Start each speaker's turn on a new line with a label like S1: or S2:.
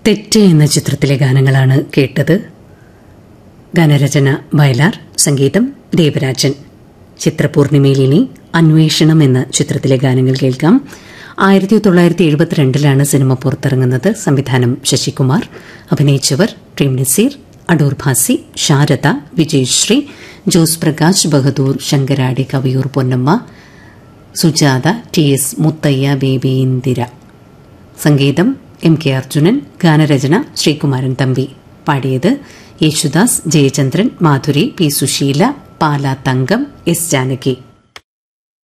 S1: തെറ്റ് എന്ന ചിത്രത്തിലെ ഗാനങ്ങളാണ് കേട്ടത് ഗാനരചന വയലാർ സംഗീതം ദേവരാജൻ ചിത്രപൂർണിമയിൽ ഇനി അന്വേഷണം എന്ന ചിത്രത്തിലെ ഗാനങ്ങൾ കേൾക്കാം ആയിരത്തി തൊള്ളായിരത്തി എഴുപത്തിരണ്ടിലാണ് സിനിമ പുറത്തിറങ്ങുന്നത് സംവിധാനം ശശികുമാർ അഭിനയിച്ചവർ Prem Nazir Adoor Bhasi Sarada Vijayasree Jose Prakash Bahadoor Sankaradi Kaviyoor Ponnamma Sujatha T S Muthaiah Baby Indira സംഗീതം എം കെ അർജുനൻ ഗാനരചന ശ്രീകുമാരൻ തമ്പി പാടിയത് യേശുദാസ് ജയചന്ദ്രൻ മാധുരി പി സുശീല പാല തങ്കം എസ് ജാനകി